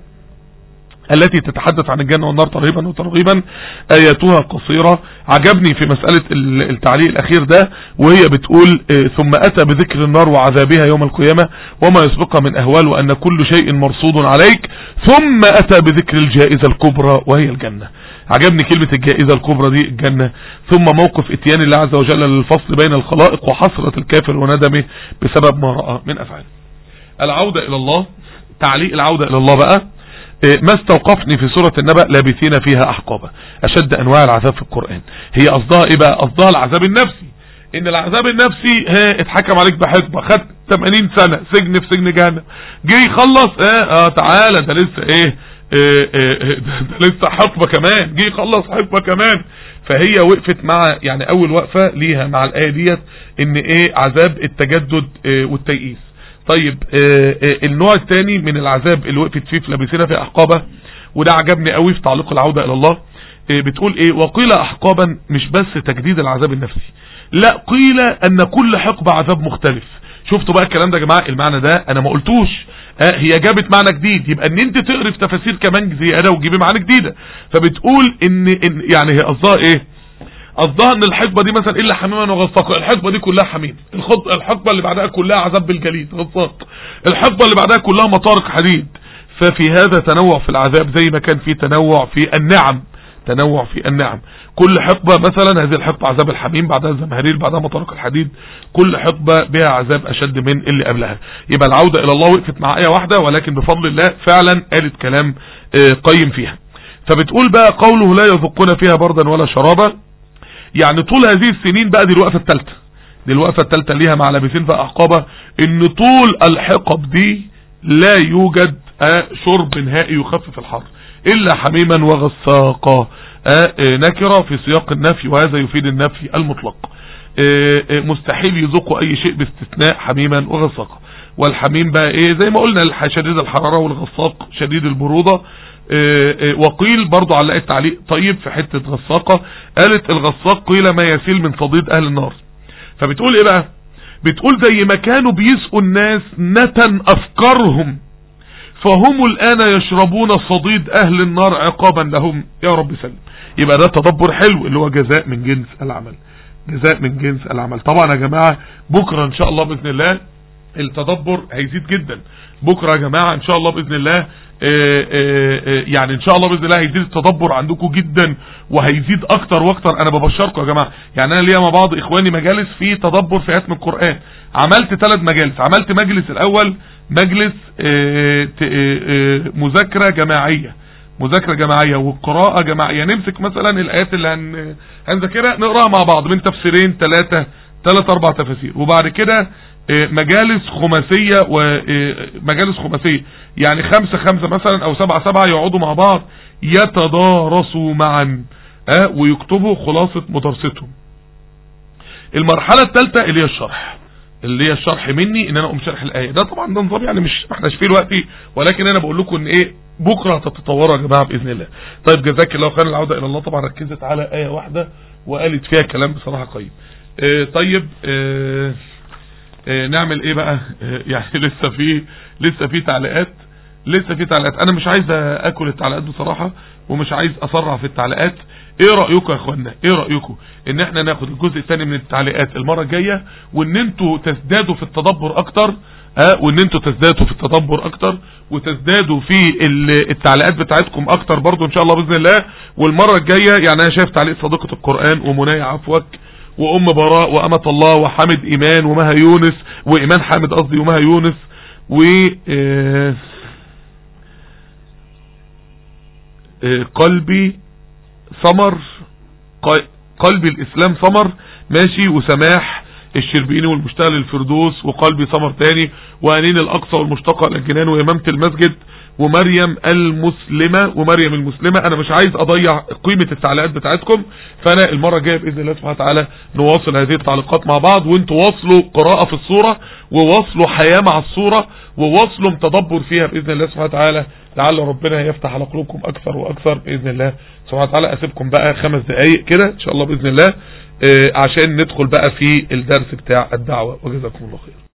التي تتحدث عن الجنة والنار ترغيبا وترغيبا آياتها قصيرة عجبني في مسألة ال- التعليق الأخير ده وهي بتقول آه، ثم أتى بذكر النار وعذابها يوم القيامة وما يسبقها من أهوال وأن كل شيء مرصود عليك ثم أتى بذكر الجائزة الكبرى وهي الجنة عجبني كلمة الجائزة الكبرى دي الجنة ثم موقف اتيان الله عز وجل للفصل بين الخلائق وحسرة الكافر وندمه بسبب ما رأى من أفعاله العودة إلى الله تعليق العودة إلى الله بقى إيه، ما استوقفني في سورة النبأ لابثين فيها أحقابا أشد أنواع العذاب في القرآن هي قصدها إيه بقى قصدها العذاب النفسي إن العذاب النفسي ها اتحكم عليك بحقبة خدت 80 سنة سجن في سجن جهنم جه يخلص اه, آه تعالى ده لسه ايه, إيه, إيه ده, ده لسه حقبة كمان جه يخلص حقبة كمان فهي وقفت مع يعني اول وقفة ليها مع الآية ديت ان ايه عذاب التجدد إيه والتيئيس طيب آه، آه، النوع الثاني من العذاب اللي وقفت فيه في لابسين في احقابه وده عجبني قوي في تعليق العودة الى الله آه، بتقول ايه وقيل احقابا مش بس تجديد العذاب النفسي لا قيل ان كل حقبة عذاب مختلف شفتوا بقى الكلام ده يا جماعة المعنى ده انا ما قلتوش آه، هي جابت معنى جديد يبقى ان انت تقري في تفاسير كمان زيادة وتجيبي معنى جديدة فبتقول ان, إن يعني هي قصدها ايه قصدها ان الحقبة دي مثلا الا حميما وغساقا الحقبة دي كلها حميم الخط... الحقبة اللي بعدها كلها عذاب بالجليد غساق الحقبة اللي بعدها كلها مطارق حديد ففي هذا تنوع في العذاب زي ما كان في تنوع في النعم تنوع في النعم كل حقبة مثلا هذه الحقبة عذاب الحميم بعدها الزمهرير بعدها مطارق الحديد كل حقبة بها عذاب اشد من اللي قبلها يبقى العودة الى الله وقفت مع ايه واحدة ولكن بفضل الله فعلا قالت كلام آه، قيم فيها فبتقول بقى قوله لا يذقون فيها بردا ولا شرابا يعني طول هذه السنين بقى دي الوقفة الثالثة دي الوقفة الثالثة ليها مع لابسين في أحقابة ان طول الحقب دي لا يوجد آه، شرب نهائي يخفف الحر إلا حميما وغساقا نكرة في سياق النفي وهذا يفيد النفي المطلق مستحيل يذوقوا اي شيء باستثناء حميما وغساقا والحميم بقى ايه زي ما قلنا شديد الحرارة والغساق شديد البرودة وقيل برضو على التعليق طيب في حتة غساقة قالت الغساق قيل ما يسيل من صديد اهل النار فبتقول ايه بقى بتقول زي ما كانوا بيسقوا الناس نتن افكارهم فهم الان يشربون صديد اهل النار عقابا لهم يا رب سلم يبقى ده تدبر حلو اللي هو جزاء من جنس العمل جزاء من جنس العمل طبعا يا جماعة بكرة ان شاء الله باذن الله التدبر هيزيد جدا بكرة يا جماعة ان شاء الله باذن الله آآ آآ يعني ان شاء الله باذن الله هيزيد التدبر عندكم جدا وهيزيد اكتر واكتر انا ببشركم يا جماعه يعني انا ليا مع بعض اخواني مجالس في تدبر في اتم القران عملت ثلاث مجالس عملت مجلس الاول مجلس آآ مذاكره جماعيه مذاكره جماعيه والقراءه جماعيه نمسك مثلا الايات اللي هن... هنذاكرها نقراها مع بعض من تفسيرين ثلاثه ثلاث اربع تفاسير وبعد كده مجالس خماسية ومجالس خماسية يعني خمسة خمسة مثلا او سبعة سبعة يقعدوا مع بعض يتدارسوا معا اه ويكتبوا خلاصة مدرستهم المرحلة الثالثة اللي هي الشرح اللي هي الشرح مني ان انا اقوم شرح الايه ده طبعا ده نظام يعني مش ما احناش فيه دلوقتي ولكن انا بقول لكم ان ايه بكره هتتطوروا يا جماعه باذن الله طيب جزاك الله خير العوده الى الله طبعا ركزت على ايه واحده وقالت فيها كلام بصراحه قيم اه طيب اه اه نعمل ايه بقى اه يعني لسه في لسه في تعليقات لسه في تعليقات انا مش عايز اكل التعليقات بصراحه ومش عايز اسرع في التعليقات ايه رأيكم يا اخوانا ايه رأيكم ان احنا ناخد الجزء الثاني من التعليقات المرة الجاية وان انتوا تزدادوا في التدبر اكتر اه وان انتوا تزدادوا في التدبر اكتر وتزدادوا في التعليقات بتاعتكم اكتر برضو ان شاء الله باذن الله والمرة الجاية يعني انا شايف تعليق صديقة القرآن ومنايا عفوك وام براء وامة الله وحامد ايمان ومها يونس وايمان حامد قصدي ومها يونس و اه اه قلبي ثمر قلبي الاسلام ثمر ماشي وسماح الشربيني والمشتغل الفردوس وقلبي ثمر تاني وانين الاقصى والمشتقى الجنان وامامة المسجد ومريم المسلمة ومريم المسلمة انا مش عايز اضيع قيمة التعليقات بتاعتكم فانا المرة الجاية باذن الله سبحانه وتعالى نواصل هذه التعليقات مع بعض وانتوا واصلوا قراءة في الصورة وواصلوا حياة مع الصورة وواصلوا تدبر فيها باذن الله سبحانه وتعالى لعل ربنا يفتح على قلوبكم اكثر واكثر باذن الله سبحانه وتعالى اسيبكم بقى خمس دقايق كده ان شاء الله باذن الله عشان ندخل بقى في الدرس بتاع الدعوة وجزاكم الله خير